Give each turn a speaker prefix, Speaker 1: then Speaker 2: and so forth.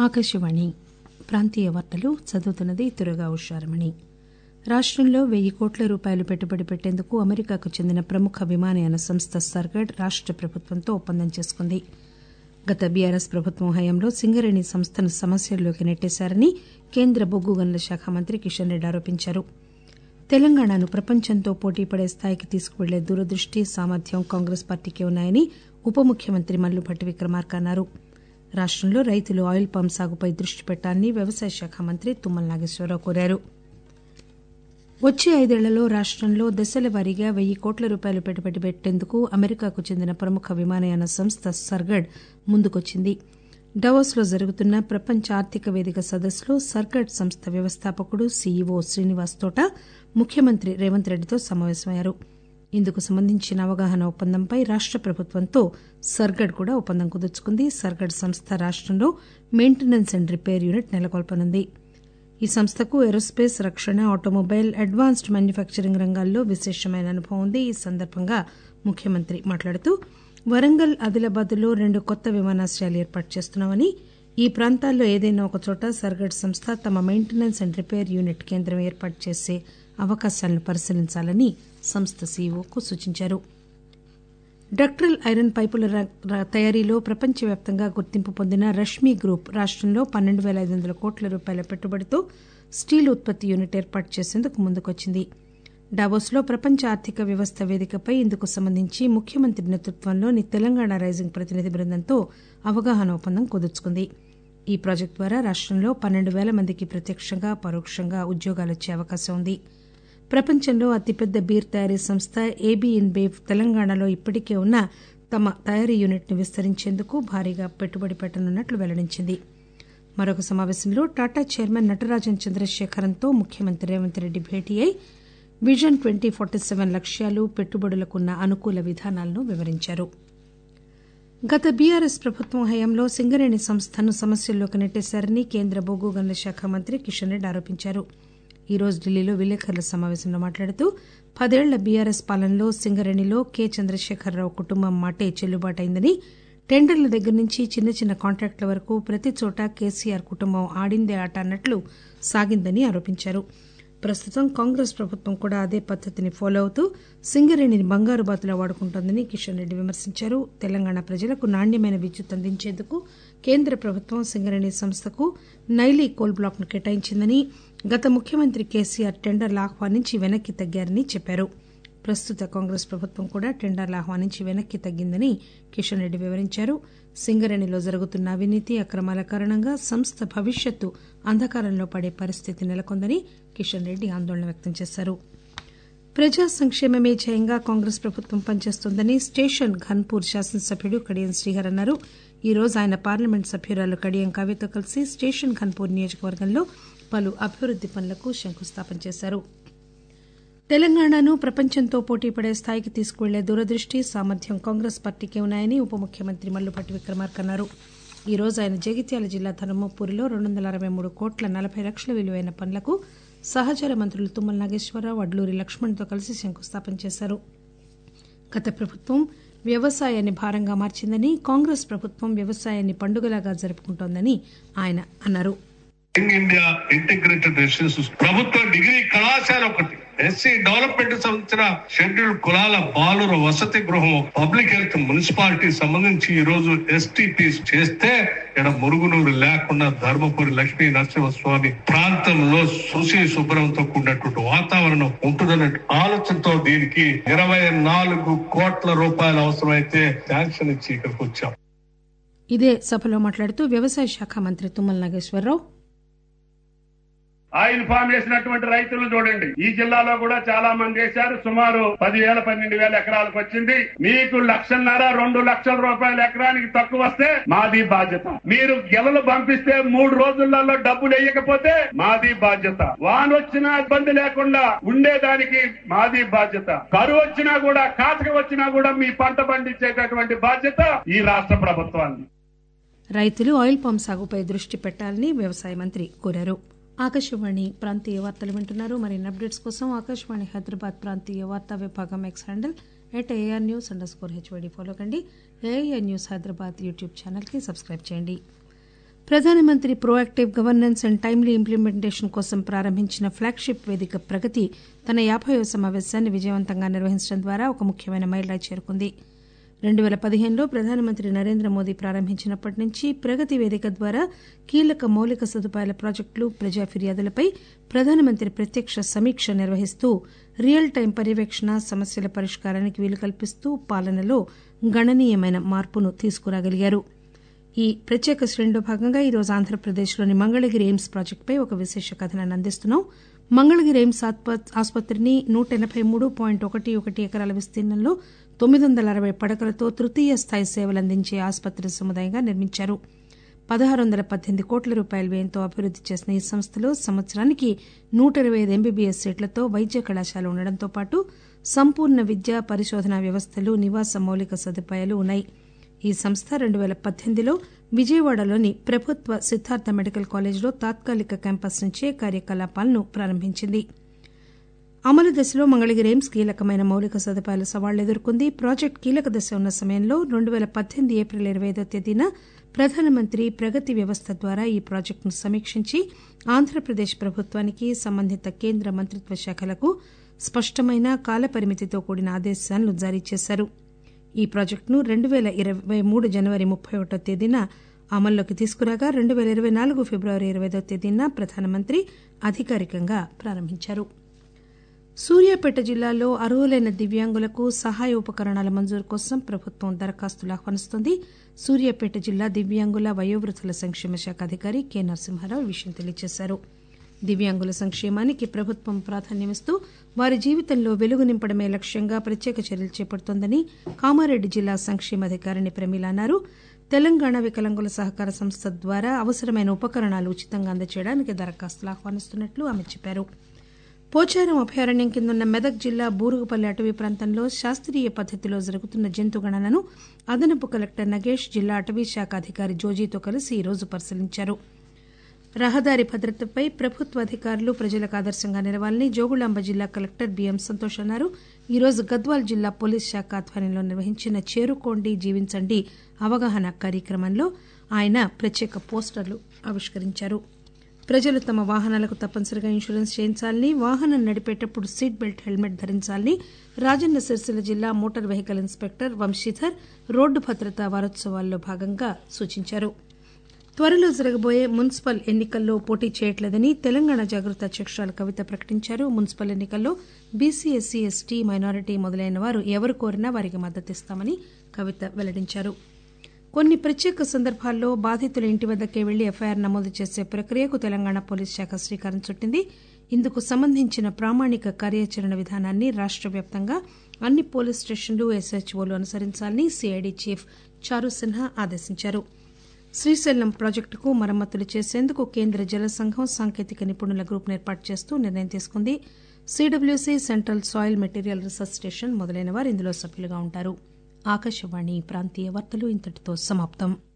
Speaker 1: ఆకాశవాణి ప్రాంతీయ వార్తలు చదువుతున్నది తురగా ఉషారమణి రాష్టంలో వెయ్యి కోట్ల రూపాయలు పెట్టుబడి పెట్టేందుకు అమెరికాకు చెందిన ప్రముఖ విమానయాన సంస్థ సర్గడ్ రాష్ట ప్రభుత్వంతో ఒప్పందం చేసుకుంది గత బీఆర్ఎస్ ప్రభుత్వం హయాంలో సింగరేణి సంస్థను సమస్యల్లోకి నెట్టేశారని కేంద్ర బొగ్గు గనుల శాఖ మంత్రి కిషన్ రెడ్డి ఆరోపించారు తెలంగాణను ప్రపంచంతో పోటీపడే స్థాయికి తీసుకువెళ్లే దూరదృష్టి సామర్థ్యం కాంగ్రెస్ పార్టీకి ఉన్నాయని ఉప ముఖ్యమంత్రి మల్లుభట్టి విక్రమార్క అన్నారు రాష్టంలో రైతులు ఆయిల్ పామ్ సాగుపై దృష్టి పెట్టాలని వ్యవసాయ శాఖ మంత్రి తుమ్మల నాగేశ్వరరావు కోరారు వచ్చే ఐదేళ్లలో రాష్టంలో దశల వారీగా వెయ్యి కోట్ల రూపాయలు పెట్టుబడి పెట్టేందుకు అమెరికాకు చెందిన ప్రముఖ విమానయాన సంస్థ సర్గడ్ ముందుకొచ్చింది డవోస్ లో జరుగుతున్న ప్రపంచ ఆర్థిక వేదిక సదస్సులో సర్గడ్ సంస్థ వ్యవస్థాపకుడు సీఈఓ శ్రీనివాస్ తోట ముఖ్యమంత్రి రేవంత్ రెడ్డితో సమావేశమయ్యారు ఇందుకు సంబంధించిన అవగాహన ఒప్పందంపై రాష్ట ప్రభుత్వంతో సర్గడ్ కూడా ఒప్పందం కుదుర్చుకుంది సర్గడ్ సంస్థ రాష్టంలో మెయింటెనెన్స్ అండ్ రిపేర్ యూనిట్ నెలకొల్పనుంది ఈ సంస్థకు ఏరోస్పేస్ రక్షణ ఆటోమొబైల్ అడ్వాన్స్డ్ మ్యానుఫ్యాక్చరింగ్ రంగాల్లో విశేషమైన అనుభవం ఉంది ఈ సందర్భంగా ముఖ్యమంత్రి మాట్లాడుతూ వరంగల్ ఆదిలాబాద్ లో రెండు కొత్త విమానాశ్రయాలు ఏర్పాటు చేస్తున్నామని ఈ ప్రాంతాల్లో ఏదైనా ఒకచోట సర్గడ్ సంస్థ తమ మెయింటెనెన్స్ అండ్ రిపేర్ యూనిట్ కేంద్రం ఏర్పాటు చేసే అవకాశాలను పరిశీలించాలని సంస్థ సీఈఓకు సూచించారు డక్టరల్ ఐరన్ పైపుల తయారీలో ప్రపంచవ్యాప్తంగా గుర్తింపు పొందిన రష్మీ గ్రూప్ రాష్టంలో పన్నెండు పేల ఐదు వందల కోట్ల రూపాయల పెట్టుబడితో స్టీల్ ఉత్పత్తి యూనిట్ ఏర్పాటు చేసేందుకు ముందుకొచ్చింది డావోస్ లో ప్రపంచ ఆర్థిక వ్యవస్థ వేదికపై ఇందుకు సంబంధించి ముఖ్యమంత్రి నేతృత్వంలోని తెలంగాణ రైజింగ్ ప్రతినిధి బృందంతో అవగాహన ఒప్పందం కుదుర్చుకుంది ఈ ప్రాజెక్టు ద్వారా రాష్టంలో పన్నెండు పేల మందికి ప్రత్యక్షంగా పరోక్షంగా ఉద్యోగాలు వచ్చే అవకాశం ఉంది ప్రపంచంలో అతిపెద్ద బీర్ తయారీ సంస్థ ఏబీ ఇన్బేవ్ తెలంగాణలో ఇప్పటికే ఉన్న తమ తయారీ యూనిట్ ను విస్తరించేందుకు భారీగా పెట్టుబడి పెట్టనున్నట్లు వెల్లడించింది మరొక సమావేశంలో టాటా చైర్మన్ నటరాజన్ చంద్రశేఖరన్తో ముఖ్యమంత్రి రేవంత్ రెడ్డి భేటీ అయి విజన్ ట్వంటీ ఫార్టీ సెవెన్ లక్ష్యాలు పెట్టుబడులకున్న అనుకూల విధానాలను వివరించారు గత బీఆర్ఎస్ ప్రభుత్వం హయాంలో సింగరేణి సంస్థను సమస్యల్లోకి నెట్టేశారని కేంద్ర బొగ్గు గనుల శాఖ మంత్రి కిషన్ రెడ్డి ఆరోపించారు ఈ రోజు ఢిల్లీలో విలేకరుల సమావేశంలో మాట్లాడుతూ పదేళ్ల బీఆర్ఎస్ పాలనలో సింగరేణిలో కె చంద్రశేఖరరావు కుటుంబం మాటే చెల్లుబాటైందని టెండర్ల దగ్గర నుంచి చిన్న చిన్న కాంట్రాక్టుల వరకు ప్రతి చోట కేసీఆర్ కుటుంబం ఆడిందే ఆట అన్నట్లు సాగిందని ఆరోపించారు ప్రస్తుతం కాంగ్రెస్ ప్రభుత్వం కూడా అదే పద్దతిని ఫాలో అవుతూ సింగరేణిని బంగారు బాతులా వాడుకుంటోందని కిషన్ రెడ్డి విమర్శించారు తెలంగాణ ప్రజలకు నాణ్యమైన విద్యుత్ అందించేందుకు కేంద్ర ప్రభుత్వం సింగరేణి సంస్థకు నైలీ కోల్ బ్లాక్ ను కేటాయించిందని గత ముఖ్యమంత్రి కేసీఆర్ టెండర్లు ఆహ్వానించి వెనక్కి తగ్గారని చెప్పారు ప్రస్తుత కాంగ్రెస్ ప్రభుత్వం కూడా టెండర్లు ఆహ్వానించి వెనక్కి తగ్గిందని కిషన్ రెడ్డి వివరించారు సింగరేణిలో జరుగుతున్న అవినీతి అక్రమాల కారణంగా సంస్థ భవిష్యత్తు అంధకారంలో పడే పరిస్థితి నెలకొందని కిషన్ రెడ్డి ఆందోళన వ్యక్తం చేశారు ప్రజా సంక్షేమమే ధ్యేయంగా కాంగ్రెస్ ప్రభుత్వం పనిచేస్తోందని స్టేషన్ ఘన్పూర్ శాసనసభ్యుడు కడియం శ్రీహర్ అన్నారు ఈ రోజు ఆయన పార్లమెంట్ సభ్యురాలు కడియం కావ్యతో కలిసి స్టేషన్ ఘన్పూర్ నియోజకవర్గంలో పలు అభివృద్ది పనులకు శంకుస్థాపన చేశారు తెలంగాణను ప్రపంచంతో పోటీపడే స్థాయికి తీసుకువెళ్లే దూరదృష్టి సామర్థ్యం కాంగ్రెస్ పార్టీకి ఉన్నాయని ఉప ముఖ్యమంత్రి మల్లుపట్టి విక్రమార్క అన్నారు ఈ రోజు ఆయన జగిత్యాల జిల్లా ధర్మపూరిలో రెండు వందల అరవై మూడు కోట్ల నలభై లక్షల విలువైన పనులకు సహచర మంత్రులు తుమ్మల నాగేశ్వరరావు అడ్లూరి లక్ష్మణ్తో కలిసి శంకుస్థాపన చేశారు గత ప్రభుత్వం వ్యవసాయాన్ని భారంగా మార్చిందని కాంగ్రెస్ ప్రభుత్వం వ్యవసాయాన్ని పండుగలాగా జరుపుకుంటోందని ఆయన అన్నారు
Speaker 2: యంగ్ ఇండియా ఇంటిగ్రేటెడ్ రెసిడెన్స్ ప్రభుత్వ డిగ్రీ కళాశాల ఒకటి ఎస్సీ డెవలప్మెంట్ సంబంధించిన షెడ్యూల్ కులాల బాలుర వసతి గృహం పబ్లిక్ హెల్త్ మున్సిపాలిటీ సంబంధించి ఈ రోజు ఎస్టీపీ చేస్తే ఇక్కడ మురుగునూరు లేకుండా ధర్మపురి లక్ష్మీ నరసింహస్వామి ప్రాంతంలో సుశీ శుభ్రంతో కూడినటువంటి వాతావరణం ఉంటుందన్న ఆలోచనతో దీనికి ఇరవై నాలుగు కోట్ల రూపాయలు అవసరమైతే శాంక్షన్ ఇచ్చి ఇక్కడికి వచ్చాం
Speaker 1: ఇదే సభలో మాట్లాడుతూ వ్యవసాయ శాఖ మంత్రి తుమ్మల నాగేశ్వరరావు
Speaker 3: ఆయిల్ ఫామ్ వేసినటువంటి రైతులను చూడండి ఈ జిల్లాలో కూడా చాలా మంది వేశారు సుమారు పదివేల పన్నెండు వేల ఎకరాలకు వచ్చింది మీకు లక్షన్నర రెండు లక్షల రూపాయల ఎకరానికి తక్కువ వస్తే మాది బాధ్యత మీరు గెలలు పంపిస్తే మూడు రోజులలో డబ్బులు వేయకపోతే మాది బాధ్యత వాన్ వచ్చినా ఇబ్బంది లేకుండా ఉండేదానికి మాది బాధ్యత కరువు వచ్చినా కూడా కాటక వచ్చినా కూడా మీ పంట పండించేటటువంటి బాధ్యత ఈ రాష్ట్ర ప్రభుత్వాన్ని
Speaker 1: రైతులు ఆయిల్ పామ్ సాగుపై దృష్టి పెట్టాలని వ్యవసాయ మంత్రి కోరారు ఆకాశవాణి ప్రాంతీయ వార్తలు వింటున్నారు మరిన్ని అప్డేట్స్ కోసం ఆకాశవాణి హైదరాబాద్ ప్రాంతీయ వార్తా విభాగం X handle at AR news under score HYD follow కండి ఏఐఆర్ న్యూస్ హైదరాబాద్ యూట్యూబ్ ఛానల్కి సబ్స్క్రైబ్ చేయండి ప్రధానమంత్రి proactive governance and timely implementation కోసం ప్రారంభించిన ఫ్లాగ్షిప్ వేదిక ప్రగతి తన యాభైవ సమావేశాన్ని విజయవంతంగా నిర్వహించడం ద్వారా ఒక ముఖ్యమైన మైలురాయి చేరుకుంది రెండు పేల పదిహేనులో ప్రధానమంత్రి నరేంద్ర మోదీ ప్రారంభించినప్పటి నుంచి ప్రగతి వేదిక ద్వారా కీలక మౌలిక సదుపాయాల ప్రాజెక్టులు ప్రజా ఫిర్యాదులపై ప్రధానమంత్రి ప్రత్యక్ష సమీక్ష నిర్వహిస్తూ రియల్ టైం పర్యవేక్షణ సమస్యల పరిష్కారానికి వీలు కల్పిస్తూ పాలనలో గణనీయమైన మార్పును తీసుకురాగలిగారు ఈ ప్రత్యేక శ్రేణిలో భాగంగా ఈరోజు ఆంధ్రప్రదేశ్లోని మంగళగిరి ఎయిమ్స్ ప్రాజెక్టుపై ఒక విశేష కథనాన్ని అందిస్తున్నాం మంగళగిరి ఎయిమ్స్ ఆసుపత్రిని నూట ఎనబై మూడు పాయింట్ ఒకటి ఒకటి ఎకరాల విస్తీర్ణంలో తొమ్మిది వందల అరవై పడకలతో తృతీయ స్థాయి సేవలు అందించే ఆసుపత్రి సముదాయంగా నిర్మించారు పదహారు వందల పద్దెనిమిది కోట్ల రూపాయల వ్యయంతో అభివృద్ది చేసిన ఈ సంస్థలో సంవత్సరానికి నూట ఇరవై ఐదు ఎంబీబీఎస్ సీట్లతో వైద్య కళాశాల ఉండడంతో పాటు సంపూర్ణ విద్యా పరిశోధనా వ్యవస్థలు నివాస మౌలిక సదుపాయాలు ఉన్నాయి ఈ సంస్థ రెండు పేల పద్దెనిమిదిలో విజయవాడలోని ప్రభుత్వ సిద్దార్థ మెడికల్ కాలేజ్లో తాత్కాలిక క్యాంపస్ నుంచే కార్యకలాపాలను ప్రారంభించింది అమలు దశలో మంగళగిరి ఎయిమ్స్ కీలకమైన మౌలిక సదుపాయాల సవాళ్లు ఎదుర్కొంది ప్రాజెక్టు కీలక దశ ఉన్న సమయంలో రెండు పేల పద్దెనిమిది ఏప్రిల్ ఇరవై ఐదో తేదీన ప్రధానమంత్రి ప్రగతి వ్యవస్థ ద్వారా ఈ ప్రాజెక్టును సమీక్షించి ఆంధ్రప్రదేశ్ ప్రభుత్వానికి సంబంధిత కేంద్ర మంత్రిత్వ శాఖలకు స్పష్టమైన కాలపరిమితితో కూడిన ఆదేశాలను జారీ చేశారు ఈ ప్రాజెక్టును రెండు పేల ఇరవై మూడు జనవరి ముప్పై ఒకటో తేదీన అమల్లోకి తీసుకురాగా రెండు పేల ఇరవై నాలుగు ఫిబ్రవరి ఇరవైదో తేదీన ప్రధానమంత్రి అధికారికంగా ప్రారంభించారు సూర్యాపేట జిల్లాలో అర్హులైన దివ్యాంగులకు సహాయ ఉపకరణాల మంజూరు కోసం ప్రభుత్వం దరఖాస్తులు ఆహ్వానిస్తోంది సూర్యాపేట జిల్లా దివ్యాంగుల వయోవృద్ధుల సంక్షేమ శాఖ అధికారి కె నరసింహారావు ఈ విషయం తెలియజేశారు దివ్యాంగుల సంక్షేమానికి ప్రభుత్వం ప్రాధాన్యమిస్తూ వారి జీవితంలో వెలుగు నింపడమే లక్ష్యంగా ప్రత్యేక చర్యలు చేపడుతోందని కామారెడ్డి జిల్లా సంక్షేమాధికారిణి ప్రమీల అన్నారు తెలంగాణ వికలాంగుల సహకార సంస్థ ద్వారా అవసరమైన ఉపకరణాలు ఉచితంగా అందజేయడానికి దరఖాస్తులు ఆహ్వానిస్తున్నట్లు ఆమె చెప్పారు పోచారం అభయారణ్యం కిందున్న మెదక్ జిల్లా బూరుగుపల్లి అటవీ ప్రాంతంలో శాస్త్రీయ పద్దతిలో జరుగుతున్న జంతు గణనను అదనపు కలెక్టర్ నగేష్ జిల్లా అటవీ శాఖ అధికారి జోజీతో కలిసి ఈరోజు పరిశీలించారు రహదారి భద్రతపై ప్రభుత్వ అధికారులు ప్రజలకు ఆదర్శంగా నిలవాలని జోగులాంబ జిల్లా కలెక్టర్ బిఎం సంతోష్ అన్నారు ఈరోజు గద్వాల్ జిల్లా పోలీస్ శాఖ ఆధ్వర్యంలో నిర్వహించిన చేరుకోండి జీవించండి అవగాహన కార్యక్రమంలో ఆయన ప్రత్యేక పోస్టర్లు ఆవిష్కరించారు ప్రజలు తమ వాహనాలకు తప్పనిసరిగా ఇన్సూరెన్స్ చేయించాలని వాహనం నడిపేటప్పుడు సీట్ బెల్ట్ హెల్మెట్ ధరించాలని రాజన్న సిరిసిల్ల జిల్లా motor vehicle inspector Vamshidhar road భద్రతా వారోత్సవాల్లో భాగంగా సూచించారు త్వరలో జరగబోయే మున్సిపల్ ఎన్నికల్లో పోటీ చేయట్లేదని తెలంగాణ జాగృతి అధ్యకురాలు కవిత ప్రకటించారు మున్సిపల్ ఎన్నికల్లో బీసీ ఎస్సీ ఎస్టీ మైనారిటీ మొదలైన వారు ఎవరు కోరినా వారికి మద్దతిస్తామని కవిత వెల్లడించారు కొన్ని ప్రత్యేక సందర్భాల్లో బాధితుల ఇంటి వద్దకే వెళ్లి ఎఫ్ఐఆర్ నమోదు చేసే ప్రక్రియకు తెలంగాణ పోలీస్ శాఖ శ్రీకారం చుట్టింది ఇందుకు సంబంధించిన ప్రామాణిక కార్యాచరణ విధానాన్ని రాష్ట వ్యాప్తంగా అన్ని పోలీస్ స్టేషన్లు ఎస్హెచ్ఓలు అనుసరించాలని సిఐడి చీఫ్ చారు సిన్హా ఆదేశించారు శ్రీశైలం ప్రాజెక్టుకు మరమ్మతులు చేసేందుకు కేంద్ర జల సంఘం సాంకేతిక నిపుణుల గ్రూప్ను ఏర్పాటు చేస్తూ నిర్ణయం తీసుకుంది CWC central soil material research station మొదలైన వారు ఇందులో సభ్యులుగా ఉంటారు ఆకాశవాణి ప్రాంతీయ వార్తలు ఇంతటితో సమాప్తం